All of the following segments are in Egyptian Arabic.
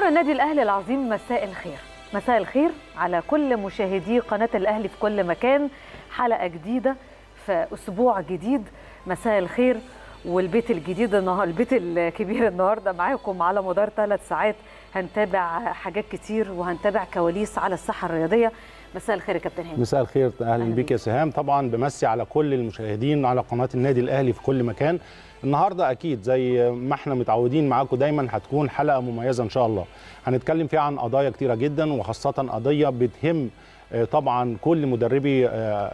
جمهور النادي الاهلي العظيم مساء الخير مساء الخير على كل مشاهدي قناه الاهلي في كل مكان حلقه جديده في اسبوع جديد مساء الخير والبيت الجديد النهارده البيت الكبير النهارده معاكم على مدار ثلاث ساعات هنتابع حاجات كتير وهنتابع كواليس على الساحه الرياضيه مساء الخير يا كابتن هاني مساء الخير اهلا بيك يا سهام طبعا بمسي على كل المشاهدين على قناه النادي الاهلي في كل مكان النهارده اكيد زي ما احنا متعودين معاكم دايما هتكون حلقه مميزه ان شاء الله هنتكلم فيها عن قضايا كتيره جدا وخاصه قضيه بتهم طبعا كل مدربي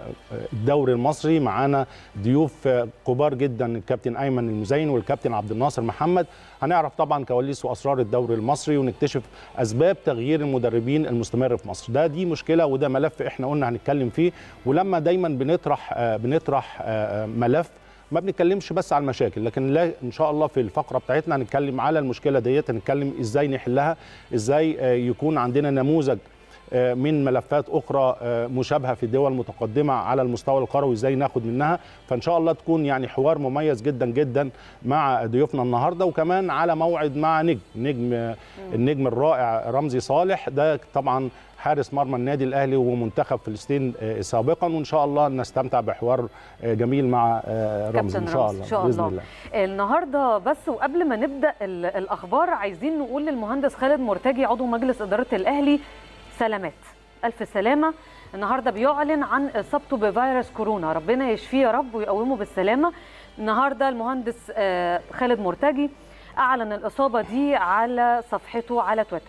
الدوري المصري معانا ضيوف كبار جدا الكابتن ايمن المزين والكابتن عبد الناصر محمد هنعرف طبعا كواليس واسرار الدوري المصري ونكتشف اسباب تغيير المدربين المستمر في مصر ده دي مشكله وده ملف احنا قلنا هنتكلم فيه ولما دايما بنطرح بنطرح ملف ما بنتكلمش بس على المشاكل لكن لا ان شاء الله في الفقره بتاعتنا هنتكلم على المشكله ديت هنتكلم ازاي نحلها ازاي يكون عندنا نموذج من ملفات اخرى مشابهه في الدول المتقدمه على المستوى القروي ازاي ناخد منها فان شاء الله تكون يعني حوار مميز جدا جدا مع ضيوفنا النهارده وكمان على موعد مع نجم نجم النجم الرائع رمزي صالح ده طبعا حارس مرمى النادي الاهلي ومنتخب فلسطين سابقا وان شاء الله نستمتع بحوار جميل مع رمزي ان شاء الله, إن شاء الله. باذن الله النهارده بس وقبل ما نبدا الاخبار عايزين نقول للمهندس خالد مرتجي عضو مجلس اداره الاهلي سلامات ألف سلامة النهاردة بيعلن عن إصابته بفيروس كورونا ربنا يشفيه يا رب ويقومه بالسلامة النهاردة المهندس خالد مرتجي أعلن الإصابة دي على صفحته على تويتر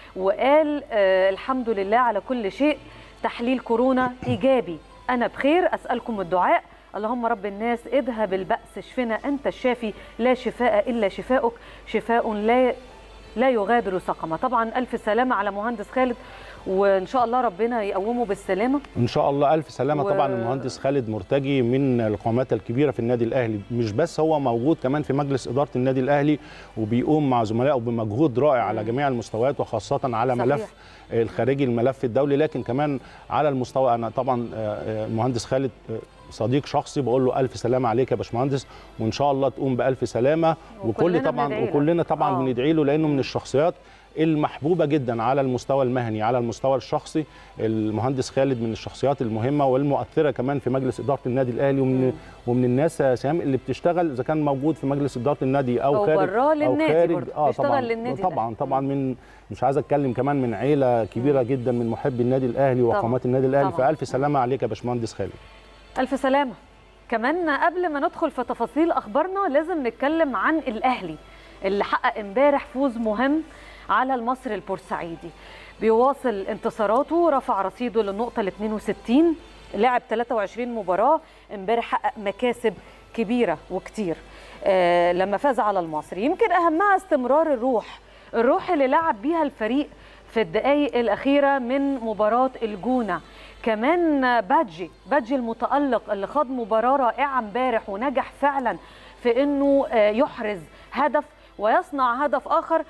وقال الحمد لله على كل شيء تحليل كورونا إيجابي أنا بخير أسألكم الدعاء اللهم رب الناس اذهب البأس اشفنا أنت الشافي لا شفاء إلا شفاؤك شفاء لا لا يغادر سقما طبعا ألف سلامة على مهندس خالد وان شاء الله ربنا يقومه بالسلامه ان شاء الله الف سلامه و... طبعا المهندس خالد مرتجي من القامات الكبيره في النادي الاهلي مش بس هو موجود كمان في مجلس اداره النادي الاهلي وبيقوم مع زملائه بمجهود رائع مم. على جميع المستويات وخاصه على صحيح. ملف الخارجي الملف الدولي لكن كمان على المستوى انا طبعا المهندس خالد صديق شخصي بقول له الف سلامه عليك يا باشمهندس وان شاء الله تقوم بالف سلامه وكل طبعا وكلنا طبعا بندعي له لانه من الشخصيات المحبوبه جدا على المستوى المهني على المستوى الشخصي المهندس خالد من الشخصيات المهمه والمؤثره كمان في مجلس اداره النادي الاهلي ومن ومن الناس سهام اللي بتشتغل اذا كان موجود في مجلس اداره النادي او, أو خارج براه للنادي او خارج برضه. اه طبعا للنادي طبعا طبعا من مش عايز اتكلم كمان من عيله كبيره مم. جدا من محبي النادي الاهلي وقامات النادي الاهلي فالف سلامه عليك يا باشمهندس خالد الف سلامه كمان قبل ما ندخل في تفاصيل اخبارنا لازم نتكلم عن الاهلي اللي حقق امبارح فوز مهم على المصري البورسعيدي بيواصل انتصاراته رفع رصيده للنقطه ال 62 لعب 23 مباراه امبارح حقق مكاسب كبيره وكتير آه لما فاز على المصري يمكن اهمها استمرار الروح الروح اللي لعب بيها الفريق في الدقائق الاخيره من مباراه الجونه كمان بادجي بادجي المتالق اللي خاض مباراه رائعه امبارح ونجح فعلا في انه يحرز هدف ويصنع هدف اخر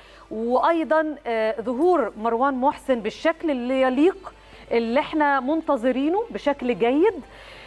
وايضا ظهور مروان محسن بالشكل اللي يليق اللي احنا منتظرينه بشكل جيد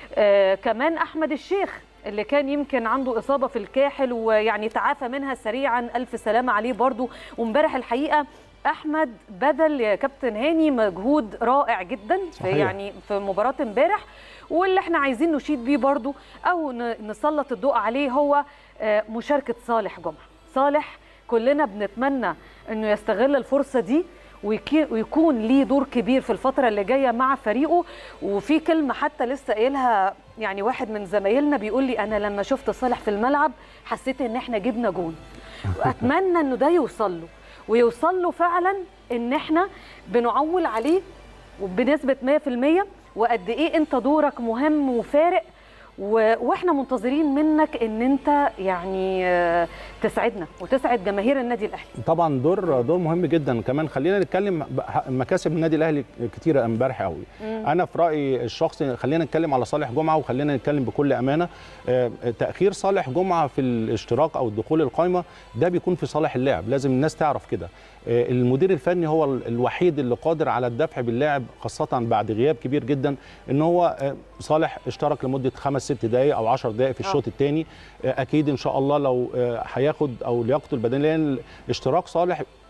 كمان احمد الشيخ اللي كان يمكن عنده اصابه في الكاحل ويعني تعافى منها سريعا الف سلامه عليه برضو وامبارح الحقيقه احمد بذل يا كابتن هاني مجهود رائع جدا صحيح. في يعني في مباراه امبارح واللي احنا عايزين نشيد بيه برضو او نسلط الضوء عليه هو مشاركه صالح جمعه صالح كلنا بنتمنى انه يستغل الفرصه دي ويكون ليه دور كبير في الفتره اللي جايه مع فريقه وفي كلمه حتى لسه قايلها يعني واحد من زمايلنا بيقول لي انا لما شفت صالح في الملعب حسيت ان احنا جبنا جون واتمنى انه ده يوصل له ويوصل له فعلا ان احنا بنعول عليه وبنسبه 100% وقد ايه انت دورك مهم وفارق واحنا منتظرين منك ان انت يعني تسعدنا وتسعد جماهير النادي الاهلي طبعا دور دور مهم جدا كمان خلينا نتكلم مكاسب النادي الاهلي كتيره امبارح قوي انا في رايي الشخصي خلينا نتكلم على صالح جمعه وخلينا نتكلم بكل امانه تاخير صالح جمعه في الاشتراك او الدخول القائمه ده بيكون في صالح اللاعب لازم الناس تعرف كده المدير الفني هو الوحيد اللي قادر على الدفع باللاعب خاصه بعد غياب كبير جدا ان هو صالح اشترك لمده خمس ست دقائق او 10 دقائق في الشوط الثاني اكيد ان شاء الله لو هياخد او لياقته البدنيه لان اشتراك صالح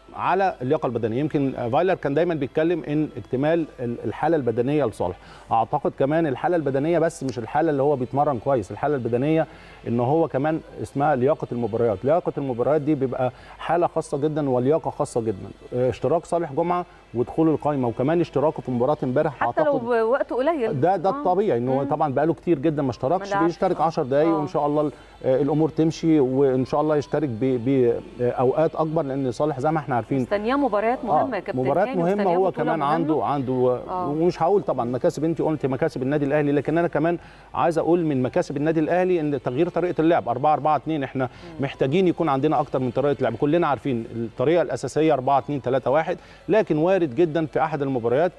على اللياقه البدنيه يمكن فايلر كان دايما بيتكلم ان اكتمال الحاله البدنيه لصالح اعتقد كمان الحاله البدنيه بس مش الحاله اللي هو بيتمرن كويس الحاله البدنيه ان هو كمان اسمها لياقه المباريات لياقه المباريات دي بيبقى حاله خاصه جدا ولياقه خاصه جدا اشتراك صالح جمعه ودخول القائمه وكمان اشتراكه في مباراه امبارح حتى لو وقت قليل ده ده الطبيعي ان هو طبعا بقاله كتير جدا ما اشتركش بيشترك 10 دقائق وان شاء الله الامور تمشي وان شاء الله يشترك باوقات اكبر لان صالح زي ما احنا عارفين مستنياه مباريات مهمه يا كابتن مباريات مهمه هو كمان عنده عنده آه. ومش هقول طبعا مكاسب انت قلت مكاسب النادي الاهلي لكن انا كمان عايز اقول من مكاسب النادي الاهلي ان تغيير طريقه اللعب 4 4 2 احنا م. محتاجين يكون عندنا اكتر من طريقه لعب كلنا عارفين الطريقه الاساسيه 4 2 3 1 لكن وارد جدا في احد المباريات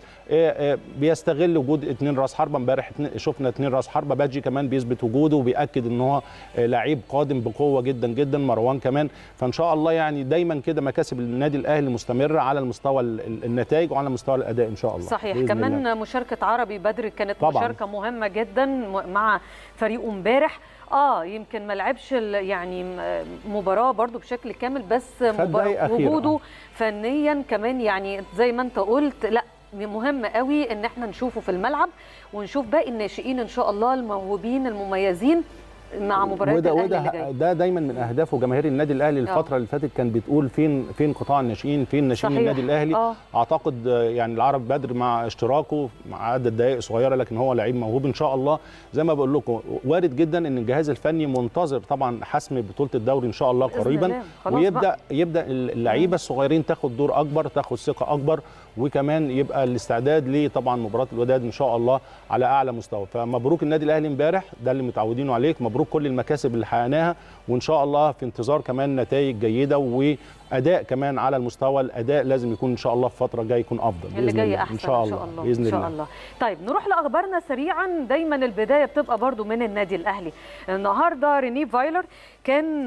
بيستغل وجود اثنين راس حربه امبارح شفنا اثنين راس حربه باجي كمان بيثبت وجوده وبياكد ان هو لعيب قادم بقوه جدا جدا مروان كمان فان شاء الله يعني دايما كده مكاسب النادي الاهلي مستمره على المستوى النتائج وعلى مستوى الاداء ان شاء الله صحيح كمان الله. مشاركه عربي بدر كانت طبعًا. مشاركه مهمه جدا مع فريقه امبارح اه يمكن ما لعبش يعني مباراه برضو بشكل كامل بس وجوده فنيا كمان يعني زي ما انت قلت لا مهم قوي ان احنا نشوفه في الملعب ونشوف باقي الناشئين ان شاء الله الموهوبين المميزين مع مباريات وده الاهلي وده اللي ده دايما من اهدافه جماهير النادي الاهلي الفتره اللي فاتت كان بتقول فين فين قطاع الناشئين فين ناشئين النادي الاهلي أوه. اعتقد يعني العرب بدر مع اشتراكه مع عدد دقائق صغيره لكن هو لعيب موهوب ان شاء الله زي ما بقول لكم وارد جدا ان الجهاز الفني منتظر طبعا حسم بطوله الدوري ان شاء الله قريبا ويبدا بقى. يبدا اللعيبه الصغيرين تاخد دور اكبر تاخد ثقه اكبر وكمان يبقى الاستعداد لطبعا مباراه الوداد ان شاء الله على اعلى مستوى فمبروك النادي الاهلي امبارح ده اللي متعودينه عليك مبروك كل المكاسب اللي حققناها وان شاء الله في انتظار كمان نتائج جيده واداء كمان على المستوى الاداء لازم يكون ان شاء الله في فتره جايه يكون افضل اللي جاي احسن ان شاء الله, إن شاء الله. باذن إن شاء الله. الله طيب نروح لاخبارنا سريعا دايما البدايه بتبقى برضو من النادي الاهلي النهارده ريني فايلر كان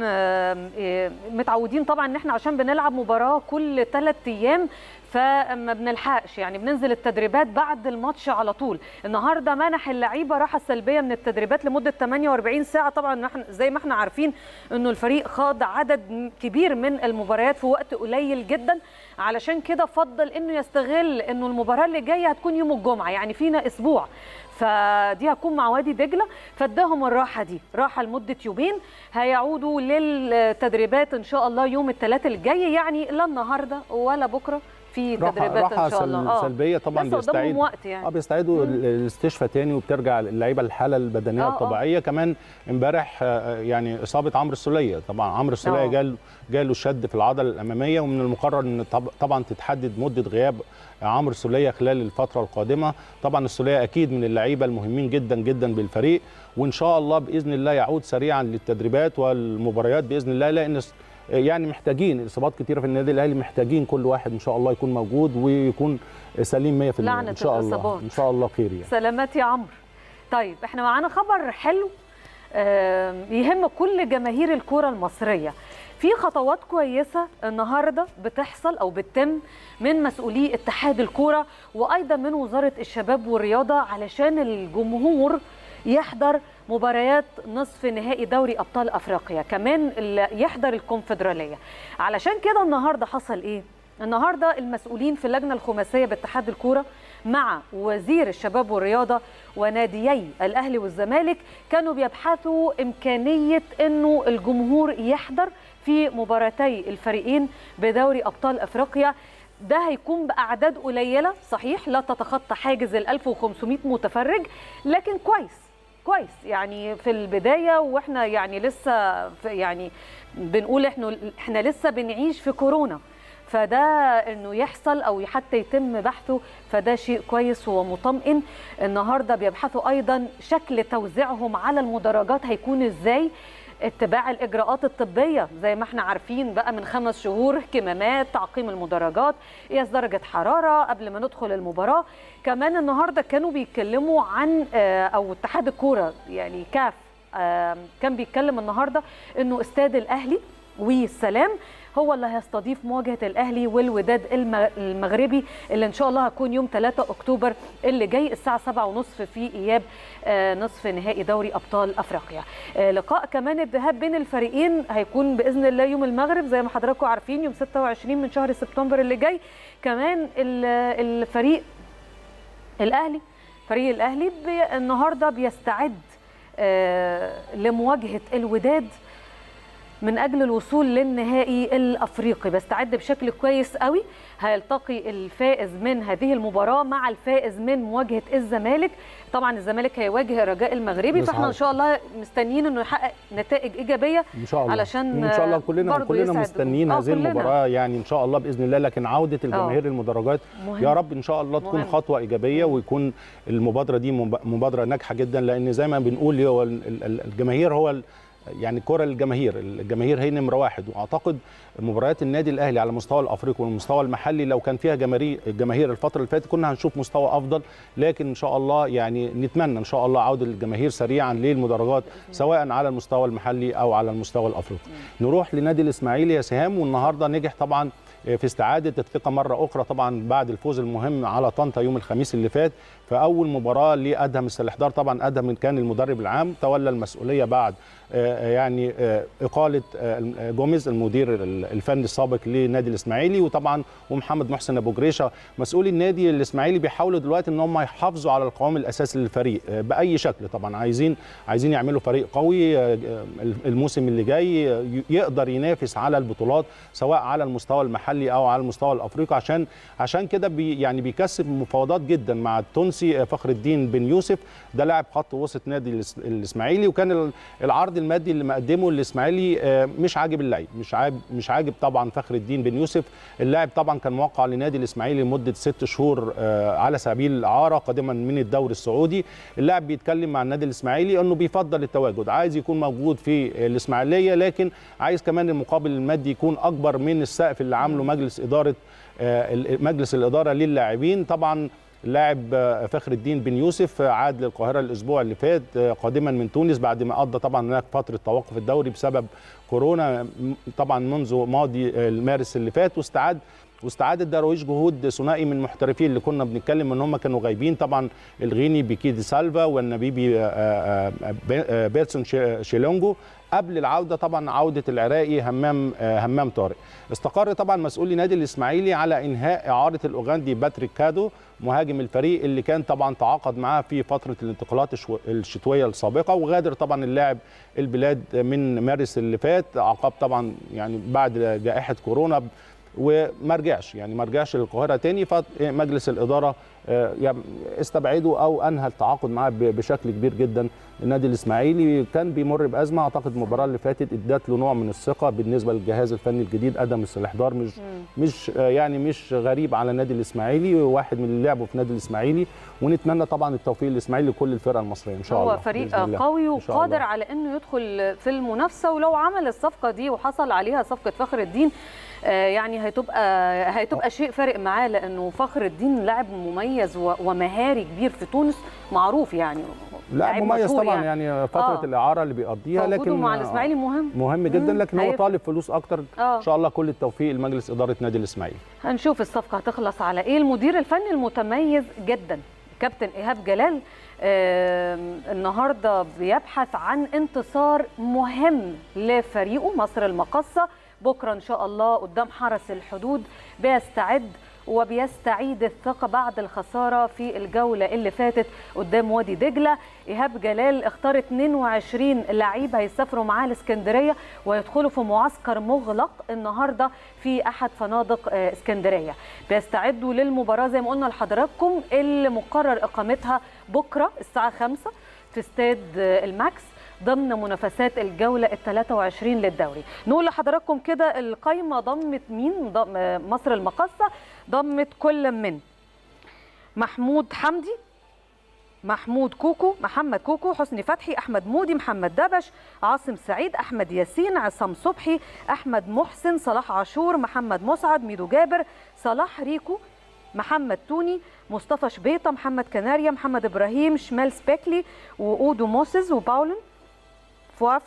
متعودين طبعا ان احنا عشان بنلعب مباراه كل ثلاث ايام فما بنلحقش يعني بننزل التدريبات بعد الماتش على طول النهارده منح اللعيبه راحه سلبيه من التدريبات لمده 48 ساعه طبعا احنا زي ما احنا عارفين انه الفريق خاض عدد كبير من المباريات في وقت قليل جدا علشان كده فضل انه يستغل انه المباراه اللي جايه هتكون يوم الجمعه يعني فينا اسبوع فدي هتكون مع وادي دجله فاداهم الراحه دي راحه لمده يومين هيعودوا للتدريبات ان شاء الله يوم الثلاث الجاي يعني لا النهارده ولا بكره في تدريبات راحة ان شاء الله اه سلبيه طبعا بيستعيد وقت يعني اه بيستعيدوا الاستشفاء تاني وبترجع اللعيبه الحاله البدنيه آه الطبيعيه كمان امبارح يعني اصابه عمرو السوليه طبعا عمرو السوليه جال جاله شد في العضله الاماميه ومن المقرر ان طبعا تتحدد مده غياب عمرو السوليه خلال الفتره القادمه طبعا السوليه اكيد من اللعيبه المهمين جدا جدا بالفريق وان شاء الله باذن الله يعود سريعا للتدريبات والمباريات باذن الله لان يعني محتاجين اصابات كتيره في النادي الاهلي محتاجين كل واحد ان شاء الله يكون موجود ويكون سليم 100% لعنة ان شاء الله الإصابات. ان شاء الله خير يعني سلامات يا عمرو طيب احنا معانا خبر حلو يهم كل جماهير الكرة المصرية في خطوات كويسة النهاردة بتحصل أو بتتم من مسؤولي اتحاد الكرة وأيضا من وزارة الشباب والرياضة علشان الجمهور يحضر مباريات نصف نهائي دوري ابطال افريقيا كمان يحضر الكونفدراليه علشان كده النهارده حصل ايه النهارده المسؤولين في اللجنه الخماسيه باتحاد الكوره مع وزير الشباب والرياضه وناديي الاهلي والزمالك كانوا بيبحثوا امكانيه انه الجمهور يحضر في مباراتي الفريقين بدوري ابطال افريقيا ده هيكون باعداد قليله صحيح لا تتخطى حاجز ال 1500 متفرج لكن كويس كويس يعني في البدايه واحنا يعني لسه يعني بنقول احنا احنا لسه بنعيش في كورونا فده انه يحصل او حتى يتم بحثه فده شيء كويس ومطمئن النهارده بيبحثوا ايضا شكل توزيعهم على المدرجات هيكون ازاي اتباع الاجراءات الطبيه زي ما احنا عارفين بقى من خمس شهور كمامات تعقيم المدرجات قياس درجه حراره قبل ما ندخل المباراه كمان النهارده كانوا بيتكلموا عن او اتحاد الكوره يعني كاف كان بيتكلم النهارده انه استاد الاهلي والسلام هو اللي هيستضيف مواجهه الاهلي والوداد المغربي اللي ان شاء الله هتكون يوم 3 اكتوبر اللي جاي الساعه 7:30 في اياب نصف نهائي دوري ابطال افريقيا. لقاء كمان الذهاب بين الفريقين هيكون باذن الله يوم المغرب زي ما حضراتكم عارفين يوم 26 من شهر سبتمبر اللي جاي. كمان الفريق الاهلي فريق الاهلي بي النهارده بيستعد لمواجهه الوداد من اجل الوصول للنهائي الافريقي بيستعد بشكل كويس قوي هيلتقي الفائز من هذه المباراه مع الفائز من مواجهه الزمالك طبعا الزمالك هيواجه الرجاء المغربي فاحنا ان شاء الله مستنيين انه يحقق نتائج ايجابيه ان شاء الله علشان ان شاء الله كلنا كلنا مستنيين هذه المباراه يعني ان شاء الله باذن الله لكن عوده الجماهير المدرجات يا رب ان شاء الله تكون مهم. خطوه ايجابيه ويكون المبادره دي مبادره ناجحه جدا لان زي ما بنقول هو الجماهير هو يعني كره الجماهير الجماهير هي نمره واحد واعتقد مباريات النادي الاهلي على المستوى الافريقي والمستوى المحلي لو كان فيها جماهير الجماهير الفتره اللي فاتت كنا هنشوف مستوى افضل لكن ان شاء الله يعني نتمنى ان شاء الله عوده الجماهير سريعا للمدرجات سواء على المستوى المحلي او على المستوى الافريقي نروح لنادي الاسماعيلي يا سهام والنهارده نجح طبعا في استعاده الثقه مره اخرى طبعا بعد الفوز المهم على طنطا يوم الخميس اللي فات فاول مباراه لادهم السلحدار طبعا ادهم كان المدرب العام تولى المسؤوليه بعد يعني اقاله جوميز المدير الفني السابق لنادي الاسماعيلي وطبعا ومحمد محسن ابو جريشه مسؤولي النادي الاسماعيلي بيحاولوا دلوقتي ان هم يحافظوا على القوام الاساسي للفريق باي شكل طبعا عايزين عايزين يعملوا فريق قوي الموسم اللي جاي يقدر ينافس على البطولات سواء على المستوى المحلي او على المستوى الافريقي عشان عشان كده بي يعني بيكسب مفاوضات جدا مع التونسي فخر الدين بن يوسف ده لاعب خط وسط نادي الاسماعيلي وكان العرض المادي اللي مقدمه الاسماعيلي مش عاجب اللعيب مش عاجب مش عاجب طبعا فخر الدين بن يوسف اللاعب طبعا كان موقع لنادي الاسماعيلي لمده ست شهور على سبيل الاعاره قادما من الدوري السعودي اللاعب بيتكلم مع النادي الاسماعيلي انه بيفضل التواجد عايز يكون موجود في الاسماعيليه لكن عايز كمان المقابل المادي يكون اكبر من السقف اللي عامله مجلس اداره مجلس الاداره للاعبين طبعا اللاعب فخر الدين بن يوسف عاد للقاهره الاسبوع اللي فات قادما من تونس بعد ما قضى طبعا هناك فتره توقف الدوري بسبب كورونا طبعا منذ ماضي مارس اللي فات واستعاد واستعاده درويش جهود ثنائي من المحترفين اللي كنا بنتكلم ان هم كانوا غايبين طبعا الغيني بيكيدي سالفا والنبيبي بيرسون شيلونجو قبل العوده طبعا عوده العراقي همام همام طارق استقر طبعا مسؤولي نادي الاسماعيلي على انهاء اعاره الاوغندي باتريك كادو مهاجم الفريق اللي كان طبعا تعاقد معاه في فتره الانتقالات الشتويه السابقه وغادر طبعا اللاعب البلاد من مارس اللي فات عقب طبعا يعني بعد جائحه كورونا وما رجعش يعني ما رجعش للقاهره تاني فمجلس الاداره استبعده او انهى التعاقد معاه بشكل كبير جدا النادي الاسماعيلي كان بيمر بازمه اعتقد المباراه اللي فاتت ادت له نوع من الثقه بالنسبه للجهاز الفني الجديد ادم السلحدار مش م. مش يعني مش غريب على النادي الاسماعيلي واحد من اللي لعبوا في النادي الاسماعيلي ونتمنى طبعا التوفيق للاسماعيلي لكل الفرقه المصريه ان شاء هو الله هو فريق قوي وقادر على انه يدخل في المنافسه ولو عمل الصفقه دي وحصل عليها صفقه فخر الدين يعني هتبقى هتبقى شيء فارق معاه لانه فخر الدين لاعب مميز ومهاري كبير في تونس معروف يعني لاعب مميز طبعا يعني, يعني فتره آه. الاعاره اللي بيقضيها لكن مع الاسماعيلي مهم مهم جدا لكن هو طالب فلوس اكتر آه. ان شاء الله كل التوفيق لمجلس اداره نادي الاسماعيلي هنشوف الصفقه هتخلص على ايه المدير الفني المتميز جدا كابتن ايهاب جلال آه النهارده بيبحث عن انتصار مهم لفريقه مصر المقصه بكره ان شاء الله قدام حرس الحدود بيستعد وبيستعيد الثقه بعد الخساره في الجوله اللي فاتت قدام وادي دجله ايهاب جلال اختار 22 لعيب هيسافروا معاه الاسكندريه ويدخلوا في معسكر مغلق النهارده في احد فنادق اسكندريه بيستعدوا للمباراه زي ما قلنا لحضراتكم اللي مقرر اقامتها بكره الساعه 5 في استاد الماكس ضمن منافسات الجوله ال 23 للدوري نقول لحضراتكم كده القايمه ضمت مين ضم مصر المقصه ضمت كل من محمود حمدي محمود كوكو محمد كوكو حسني فتحي احمد مودي محمد دبش عاصم سعيد احمد ياسين عصام صبحي احمد محسن صلاح عاشور محمد مسعد ميدو جابر صلاح ريكو محمد توني مصطفى شبيطه محمد كناريا محمد ابراهيم شمال سبيكلي واودو موسز وباولن فوافي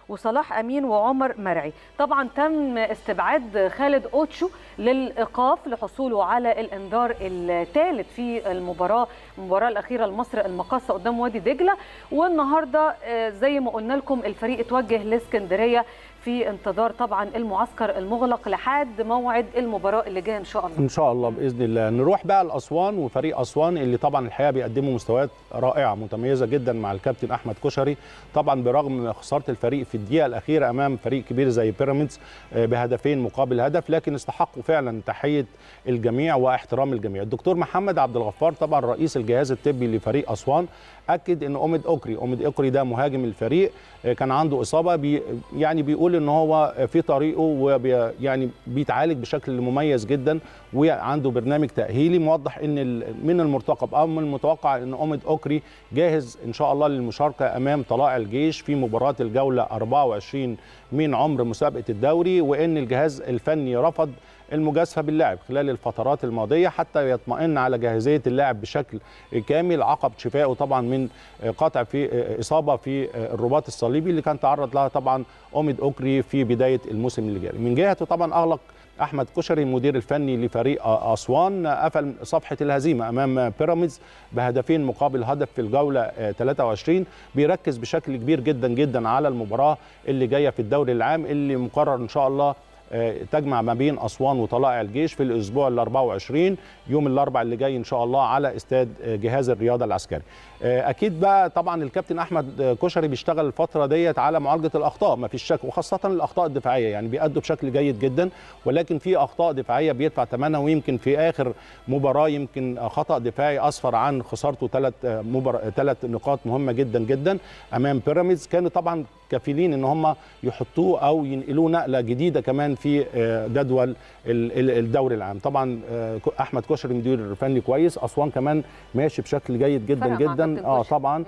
وصلاح امين وعمر مرعي طبعا تم استبعاد خالد اوتشو للايقاف لحصوله على الانذار الثالث في المباراه المباراه الاخيره لمصر المقاصه قدام وادي دجله والنهارده زي ما قلنا لكم الفريق اتوجه لاسكندريه في انتظار طبعا المعسكر المغلق لحد موعد المباراه اللي جايه ان شاء الله ان شاء الله باذن الله نروح بقى لاسوان وفريق اسوان اللي طبعا الحقيقه بيقدموا مستويات رائعه متميزه جدا مع الكابتن احمد كشري طبعا برغم خساره الفريق في الدقيقه الاخيره امام فريق كبير زي بيراميدز بهدفين مقابل هدف لكن استحقوا فعلا تحيه الجميع واحترام الجميع الدكتور محمد عبد الغفار طبعا رئيس الجهاز الطبي لفريق اسوان اكد ان اوميد اوكري اوميد اوكري ده مهاجم الفريق كان عنده اصابه بي يعني بيقول ان هو في طريقه وبي يعني بيتعالج بشكل مميز جدا وعنده برنامج تاهيلي موضح ان من المرتقب او من المتوقع ان اوميد اوكري جاهز ان شاء الله للمشاركه امام طلائع الجيش في مباراه الجوله 24 من عمر مسابقه الدوري وان الجهاز الفني رفض المجازفه باللاعب خلال الفترات الماضيه حتى يطمئن على جاهزيه اللاعب بشكل كامل عقب شفائه طبعا من قطع في اصابه في الرباط الصليبي اللي كان تعرض لها طبعا اوميد اوكري في بدايه الموسم اللي جاري من جهته طبعا اغلق احمد كشري المدير الفني لفريق اسوان قفل صفحه الهزيمه امام بيراميدز بهدفين مقابل هدف في الجوله 23 بيركز بشكل كبير جدا جدا على المباراه اللي جايه في الدوري العام اللي مقرر ان شاء الله تجمع ما بين اسوان وطلائع الجيش في الاسبوع ال 24 يوم الاربعاء اللي جاي ان شاء الله على استاد جهاز الرياضه العسكري. اكيد بقى طبعا الكابتن احمد كشري بيشتغل الفتره ديت على معالجه الاخطاء ما فيش شك وخاصه الاخطاء الدفاعيه يعني بيأدوا بشكل جيد جدا ولكن في اخطاء دفاعيه بيدفع ثمنها ويمكن في اخر مباراه يمكن خطا دفاعي اسفر عن خسارته ثلاث مبار... ثلاث نقاط مهمه جدا جدا امام بيراميدز كانوا طبعا كفيلين ان هم يحطوه او ينقلوه نقله جديده كمان في جدول الدوري العام طبعا احمد كشري مدير فني كويس اسوان كمان ماشي بشكل جيد جدا جدا اه طبعا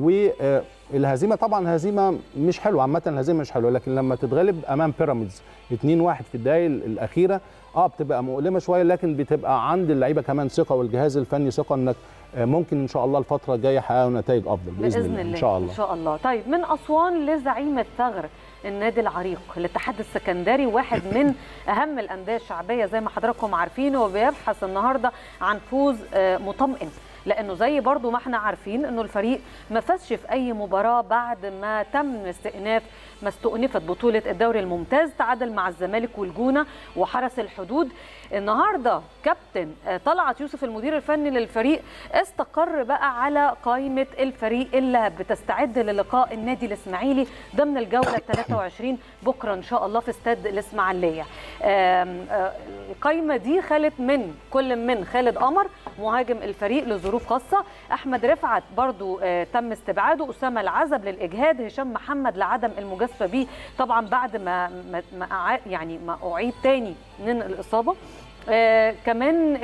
والهزيمه طبعا هزيمه مش حلوه عامه الهزيمه مش حلوه لكن لما تتغلب امام بيراميدز 2-1 في الدقائق الاخيره اه بتبقى مؤلمه شويه لكن بتبقى عند اللعيبه كمان ثقه والجهاز الفني ثقه انك ممكن ان شاء الله الفتره الجايه يحققوا نتائج افضل باذن, بإذن الله. الله ان شاء الله ان شاء الله طيب من اسوان لزعيم الثغر النادي العريق الاتحاد السكندري واحد من اهم الانديه الشعبيه زي ما حضراتكم عارفين وبيبحث النهارده عن فوز مطمئن لانه زي برضو ما احنا عارفين انه الفريق ما فازش في اي مباراه بعد ما تم استئناف ما استؤنفت بطوله الدوري الممتاز تعادل مع الزمالك والجونه وحرس الحدود النهارده كابتن طلعت يوسف المدير الفني للفريق استقر بقى على قائمه الفريق اللي بتستعد للقاء النادي الاسماعيلي ضمن الجوله 23 بكره ان شاء الله في استاد الاسماعيليه القائمه دي خلت من كل من خالد قمر مهاجم الفريق لظروف خاصه احمد رفعت برضو تم استبعاده اسامه العزب للاجهاد هشام محمد لعدم المجازفه به طبعا بعد ما ما يعني ما اعيد تاني من الاصابه آه كمان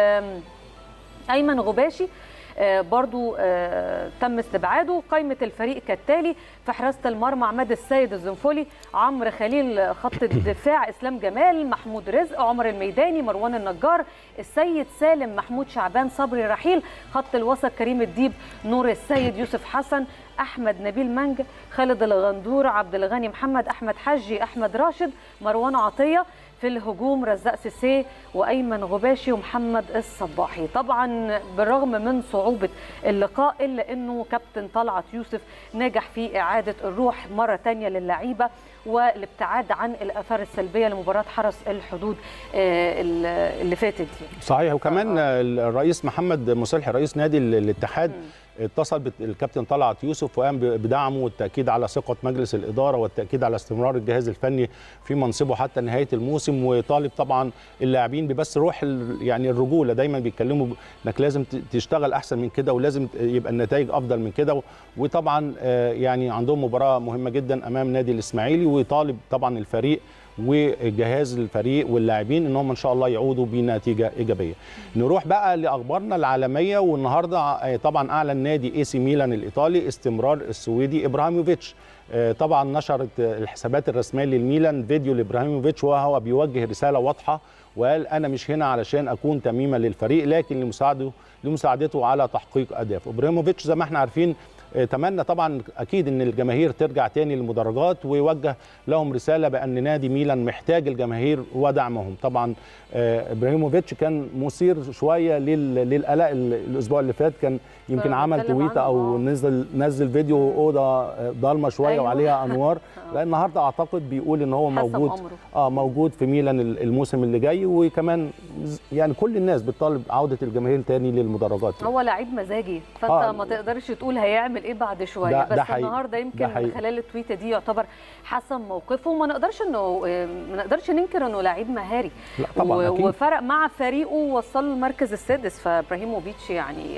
ايمن غباشي آه برضو آه تم استبعاده قائمة الفريق كالتالي في حراسة المرمى عماد السيد الزنفولي عمرو خليل خط الدفاع إسلام جمال محمود رزق عمر الميداني مروان النجار السيد سالم محمود شعبان صبري رحيل خط الوسط كريم الديب نور السيد يوسف حسن احمد نبيل منج خالد الغندور عبد الغني محمد احمد حجي احمد راشد مروان عطيه في الهجوم رزاق سيسي وايمن غباشي ومحمد الصباحي طبعا بالرغم من صعوبه اللقاء الا انه كابتن طلعت يوسف نجح في اعاده الروح مره ثانيه للعيبه والابتعاد عن الاثار السلبيه لمباراه حرس الحدود اللي فاتت دي صحيح وكمان الرئيس محمد مصلحي رئيس نادي الاتحاد اتصل بالكابتن طلعت يوسف وقام بدعمه والتاكيد على ثقه مجلس الاداره والتاكيد على استمرار الجهاز الفني في منصبه حتى نهايه الموسم وطالب طبعا اللاعبين ببث روح يعني الرجوله دايما بيتكلموا انك لازم تشتغل احسن من كده ولازم يبقى النتائج افضل من كده وطبعا يعني عندهم مباراه مهمه جدا امام نادي الاسماعيلي ويطالب طبعا الفريق وجهاز الفريق واللاعبين انهم ان شاء الله يعودوا بنتيجه ايجابيه. نروح بقى لاخبارنا العالميه والنهارده طبعا اعلن نادي اي سي ميلان الايطالي استمرار السويدي ابراهيموفيتش طبعا نشرت الحسابات الرسميه للميلان فيديو لابراهيموفيتش وهو بيوجه رساله واضحه وقال انا مش هنا علشان اكون تميمه للفريق لكن لمساعده لمساعدته على تحقيق اهداف ابراهيموفيتش زي ما احنا عارفين تمنى طبعا اكيد ان الجماهير ترجع تاني للمدرجات ويوجه لهم رساله بان نادي ميلان محتاج الجماهير ودعمهم طبعا ابراهيموفيتش كان مثير شويه للقلق الاسبوع اللي فات كان يمكن عمل تويته او نزل نزل فيديو اوضه ضلمه شويه أيوة. وعليها انوار لا النهارده اعتقد بيقول ان هو موجود اه موجود في ميلان الموسم اللي جاي وكمان يعني كل الناس بتطالب عوده الجماهير تاني للمدرجات هو لعيب مزاجي فانت آه ما تقدرش تقول هيعمل ايه بعد شويه ده بس ده النهارده يمكن من خلال التويته دي يعتبر حسم موقفه وما نقدرش انه ما نقدرش ننكر انه لعيب مهاري لا طبعا و... أكيد. وفرق مع فريقه وصل المركز السادس فابراهيموفيتش يعني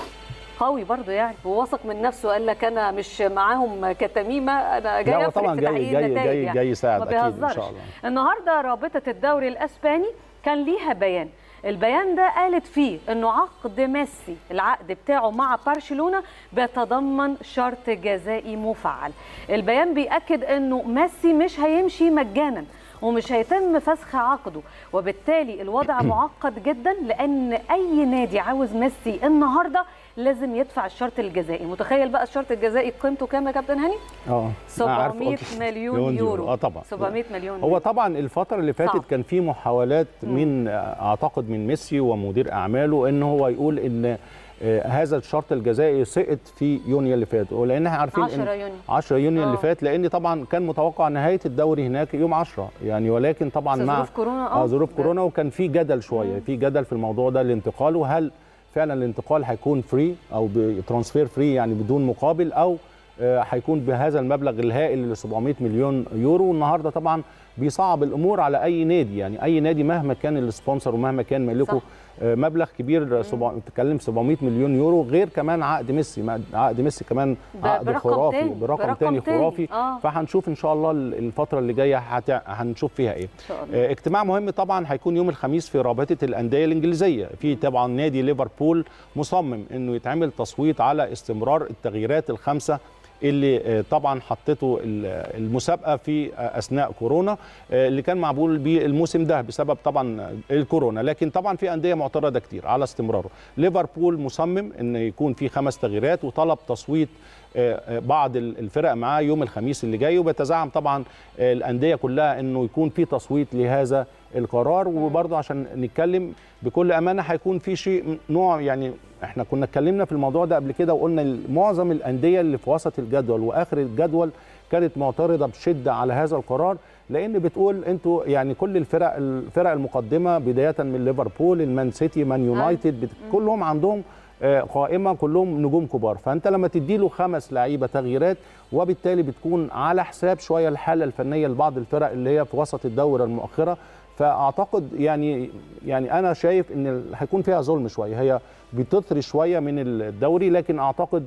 قوي برضه يعني وواثق من نفسه قال لك انا مش معاهم كتميمه انا جاي لا طبعا جاي جاي جاي, يعني. جاي يساعد ما اكيد ان بيهزرش. شاء الله النهارده رابطه الدوري الاسباني كان ليها بيان البيان ده قالت فيه انه عقد ميسي العقد بتاعه مع برشلونه بيتضمن شرط جزائي مفعل البيان بيأكد انه ميسي مش هيمشي مجانا ومش هيتم فسخ عقده وبالتالي الوضع معقد جدا لان اي نادي عاوز ميسي النهارده لازم يدفع الشرط الجزائي متخيل بقى الشرط الجزائي قيمته كام يا كابتن هاني اه 700 مليون يورو اه طبعا 700 مليون هو طبعا الفتره اللي فاتت صعب. كان في محاولات من اعتقد من ميسي ومدير اعماله ان هو يقول ان آه، هذا الشرط الجزائي سقط في يونيو اللي فات ولان احنا عارفين 10 إن يونيو 10 يونيو آه. اللي فات لان طبعا كان متوقع نهايه الدوري هناك يوم 10 يعني ولكن طبعا بس مع ظروف كورونا اه ظروف ده- كورونا وكان في جدل شويه في جدل في الموضوع ده الانتقال وهل فعلا الانتقال هيكون فري او بترانسفير فري يعني بدون مقابل او آه، هيكون بهذا المبلغ الهائل اللي 700 مليون يورو النهارده طبعا بيصعب الامور على اي نادي يعني اي نادي مهما كان السبونسر ومهما كان مالكه صح. آه، مبلغ كبير سبع- بتتكلم 700 مليون يورو غير كمان عقد ميسي ما- عقد ميسي كمان ب- عقد برقم خرافي تاني، برقم برقم تاني تاني. خرافي آه. فهنشوف ان شاء الله الفتره اللي جايه هت- هنشوف فيها ايه ان شاء الله آه، اجتماع مهم طبعا هيكون يوم الخميس في رابطه الانديه الانجليزيه في طبعا نادي ليفربول مصمم انه يتعمل تصويت على استمرار التغييرات الخمسه اللي آه، طبعا حطته ال- المسابقه في آه، اثناء كورونا آه، اللي كان معمول بالموسم ده بسبب طبعا الكورونا لكن طبعا في انديه معترضه كتير على استمراره ليفربول مصمم ان يكون في خمس تغييرات وطلب تصويت آه، آه، بعض ال- الفرق معاه يوم الخميس اللي جاي وبيتزعم طبعا آه، الانديه كلها انه يكون في تصويت لهذا القرار وبرضه عشان نتكلم بكل امانه هيكون في شيء نوع يعني احنا كنا اتكلمنا في الموضوع ده قبل كده وقلنا ال- معظم الانديه اللي في وسط الجدول واخر الجدول كانت معترضه بشده على هذا القرار لان بتقول انتوا يعني كل الفرق الفرق المقدمه بدايه من ليفربول المان سيتي مان يونايتد بت- كلهم عندهم آه، قائمه كلهم نجوم كبار فانت لما تدي له خمس لعيبه تغييرات وبالتالي بتكون على حساب شويه الحاله الفنيه لبعض الفرق اللي هي في وسط الدوره المؤخره فاعتقد يعني يعني انا شايف ان ال- هيكون فيها ظلم شويه هي بتطري شويه من الدوري لكن اعتقد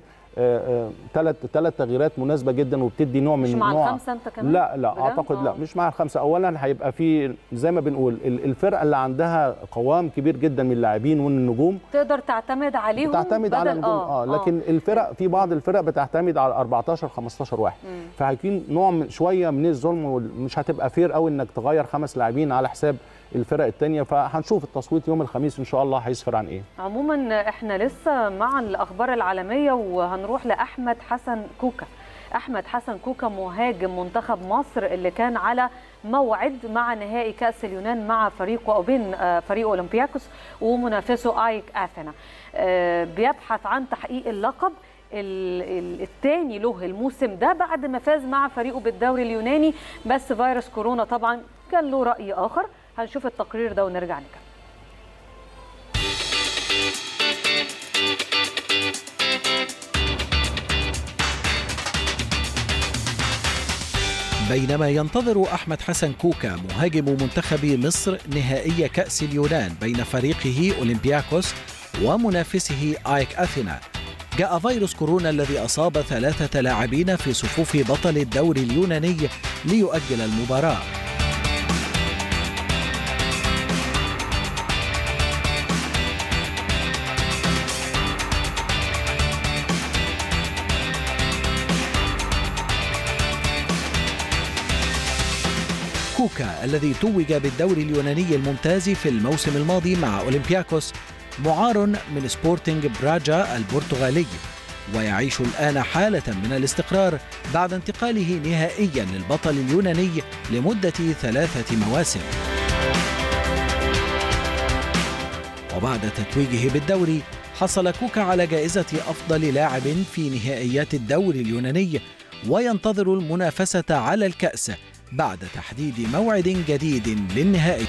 ثلاث ثلاث تغييرات مناسبه جدا وبتدي نوع من مش مع نوع الخمسه انت كمان لا لا بجد؟ اعتقد لا آه. مش مع الخمسه اولا هيبقى في زي ما بنقول ال- الفرقه اللي عندها قوام كبير جدا من اللاعبين والنجوم تقدر تعتمد عليهم بتعتمد على بدل- نجوم اه لكن الفرق في بعض الفرق بتعتمد على 14 15 واحد مم. فهيكون نوع من شويه من الظلم ومش هتبقى فير قوي انك تغير خمس لاعبين على حساب الفرق الثانيه فهنشوف التصويت يوم الخميس ان شاء الله هيسفر عن ايه عموما احنا لسه مع الاخبار العالميه وهنروح لاحمد حسن كوكا احمد حسن كوكا مهاجم منتخب مصر اللي كان على موعد مع نهائي كاس اليونان مع فريقه او بين آه، فريق اولمبياكوس ومنافسه ايك اثينا آه، بيبحث عن تحقيق اللقب الثاني له الموسم ده بعد ما فاز مع فريقه بالدوري اليوناني بس فيروس كورونا طبعا كان له راي اخر هنشوف التقرير ده ونرجع نكمل بينما ينتظر أحمد حسن كوكا مهاجم منتخب مصر نهائي كأس اليونان بين فريقه أولمبياكوس ومنافسه آيك أثينا جاء فيروس كورونا الذي أصاب ثلاثة لاعبين في صفوف بطل الدوري اليوناني ليؤجل المباراة كوكا الذي توج بالدوري اليوناني الممتاز في الموسم الماضي مع أولمبياكوس معار من سبورتنج براجا البرتغالي ويعيش الآن حالة من الاستقرار بعد انتقاله نهائيا للبطل اليوناني لمدة ثلاثة مواسم وبعد تتويجه بالدوري حصل كوكا على جائزة أفضل لاعب في نهائيات الدوري اليوناني وينتظر المنافسة على الكأس بعد تحديد موعد جديد للنهائي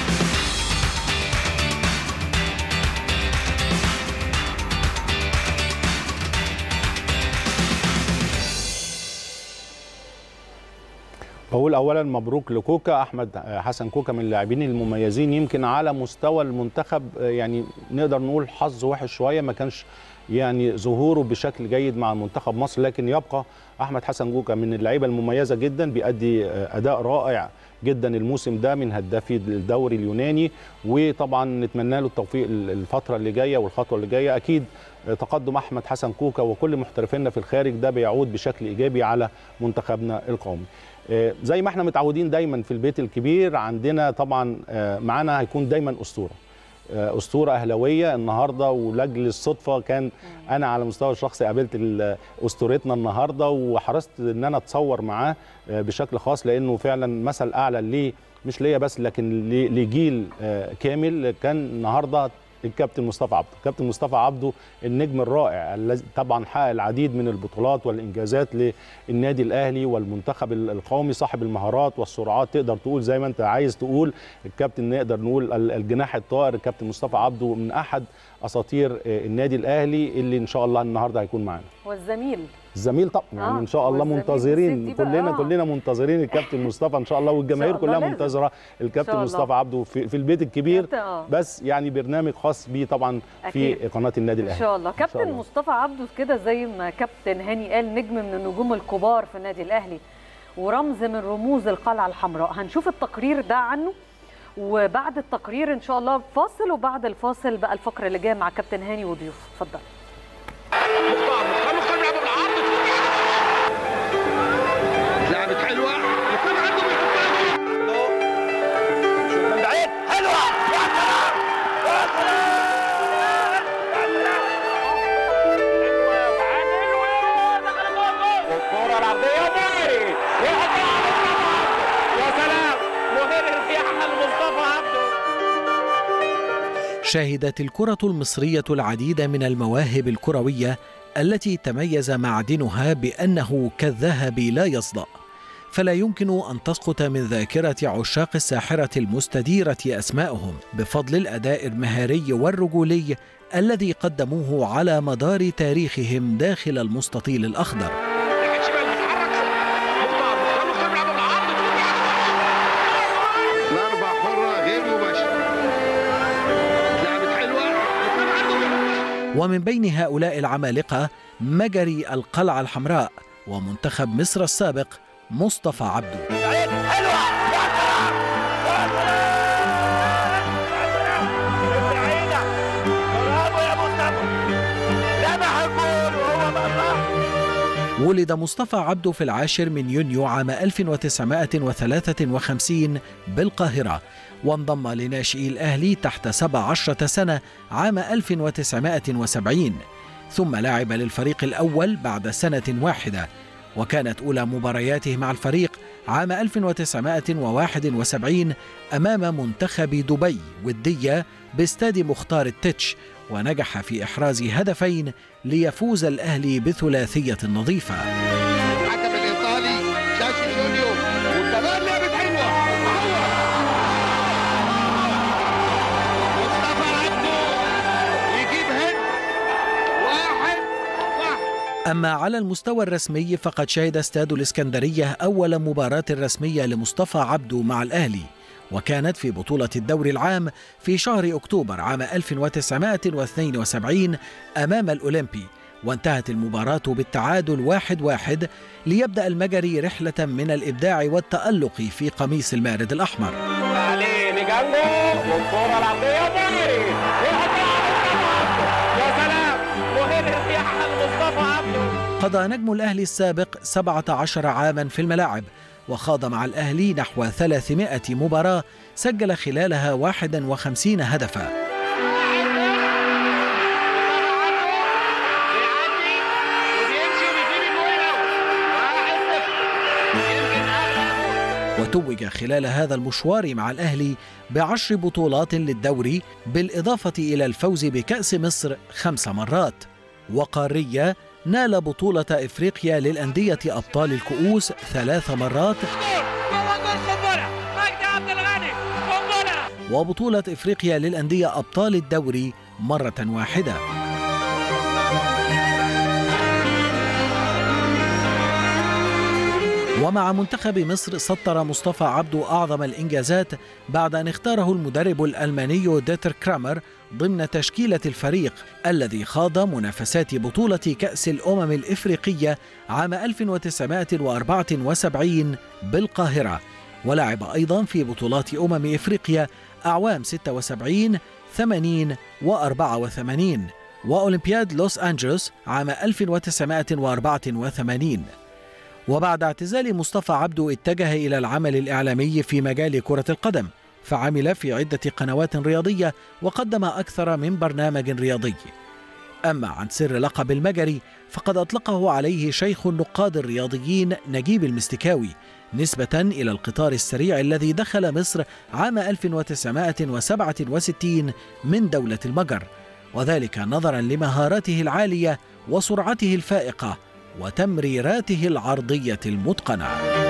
بقول اولا مبروك لكوكا احمد حسن كوكا من اللاعبين المميزين يمكن على مستوى المنتخب يعني نقدر نقول حظ وحش شويه ما كانش يعني ظهوره بشكل جيد مع منتخب مصر لكن يبقى احمد حسن كوكا من اللعيبه المميزه جدا بيأدي اداء رائع جدا الموسم ده من هدافي الدوري اليوناني وطبعا نتمنى له التوفيق الفتره اللي جايه والخطوه اللي جايه اكيد تقدم احمد حسن كوكا وكل محترفينا في الخارج ده بيعود بشكل ايجابي على منتخبنا القومي زي ما احنا متعودين دايما في البيت الكبير عندنا طبعا معانا هيكون دايما اسطوره اسطوره اهلاويه النهارده ولاجل الصدفه كان انا على مستوى الشخصي قابلت اسطورتنا النهارده وحرصت ان انا اتصور معاه بشكل خاص لانه فعلا مثل اعلى ليه مش ليا بس لكن لجيل كامل كان النهارده الكابتن مصطفى عبده الكابتن مصطفى عبده النجم الرائع الذي طبعا حقق العديد من البطولات والانجازات للنادي الاهلي والمنتخب القومي صاحب المهارات والسرعات تقدر تقول زي ما انت عايز تقول الكابتن نقدر نقول الجناح الطائر الكابتن مصطفى عبده من احد اساطير النادي الاهلي اللي ان شاء الله النهارده هيكون معانا والزميل الزميل طبعا يعني ان شاء الله منتظرين كلنا آه. كلنا منتظرين الكابتن مصطفى ان شاء الله والجماهير كلها لازم. منتظره الكابتن مصطفى عبده في, في البيت الكبير بس يعني برنامج خاص بيه طبعا أكيد. في قناه النادي الاهلي ان شاء الله كابتن شاء الله. مصطفى عبده كده زي ما كابتن هاني قال نجم من النجوم الكبار في النادي الاهلي ورمز من رموز القلعه الحمراء هنشوف التقرير ده عنه وبعد التقرير ان شاء الله فاصل وبعد الفاصل بقى الفقره اللي جايه مع كابتن هاني وضيوفه اتفضل مختار مختار مختار بيلعب بالعرض لعبت حلوه الاثنين عندهم يحطها شوف من بعيد حلوه يا سلام يا سلام يا سلام حلوه وعاد حلوه دخل جول والكره العرضيه ماري يا سلام مهر الرياح مصطفى عبده شهدت الكرة المصرية العديد من المواهب الكروية التي تميز معدنها بأنه كالذهب لا يصدأ فلا يمكن أن تسقط من ذاكرة عشاق الساحرة المستديرة أسماءهم بفضل الأداء المهاري والرجولي الذي قدموه على مدار تاريخهم داخل المستطيل الأخضر ومن بين هؤلاء العمالقة مجري القلعة الحمراء ومنتخب مصر السابق مصطفى عبده حلوة يا سلام يا سلام بعيدة برافو يا مصطفى لمح الجول وهو بره ولد مصطفى عبده في العاشر من يونيو عام 1953 بالقاهرة وانضم لناشئي الأهلي تحت 17 سنة عام 1970 ثم لعب للفريق الأول بعد سنة واحدة وكانت أولى مبارياته مع الفريق عام 1971 أمام منتخب دبي ودية باستاد مختار التتش ونجح في إحراز هدفين ليفوز الأهلي بثلاثية نظيفة الحكم الايطالي شاشي جوليو وكمان لعبت حلوه مصطفى عبده يجيب هيد واحد واحد أما على المستوى الرسمي فقد شهد استاد الإسكندرية أول مباراة رسمية لمصطفى عبده مع الأهلي وكانت في بطولة الدوري العام في شهر أكتوبر عام 1972 أمام الأولمبي وانتهت المباراة بالتعادل واحد واحد ليبدأ المجري رحلة من الإبداع والتألق في قميص المارد الأحمر عليه بجنبه والكرة العرضية ماري يا سلام مهر الرياح مصطفى عبده قضى نجم الأهلي السابق 17 عاما في الملاعب وخاض مع الأهلي نحو 300 مباراة سجل خلالها 51 هدفا وتوج خلال هذا المشوار مع الأهلي بعشر بطولات للدوري بالإضافة إلى الفوز بكأس مصر خمس مرات وقارية نال بطولة إفريقيا للأندية أبطال الكؤوس ثلاث مرات وبطولة إفريقيا للأندية أبطال الدوري مرة واحدة ومع منتخب مصر سطر مصطفى عبده أعظم الإنجازات بعد أن اختاره المدرب الألماني ديتر كرامر ضمن تشكيلة الفريق الذي خاض منافسات بطولة كأس الأمم الإفريقية عام 1974 بالقاهرة ولعب أيضا في بطولات أمم إفريقيا أعوام 76 80 و84 وأولمبياد لوس أنجلوس عام 1984 وبعد اعتزال مصطفى عبده اتجه إلى العمل الإعلامي في مجال كرة القدم فعمل في عدة قنوات رياضية وقدم أكثر من برنامج رياضي أما عن سر لقب المجري فقد أطلقه عليه شيخ النقاد الرياضيين نجيب المستكاوي نسبة إلى القطار السريع الذي دخل مصر عام 1967 من دولة المجر وذلك نظرا لمهاراته العالية وسرعته الفائقة وتمريراته العرضية المتقنة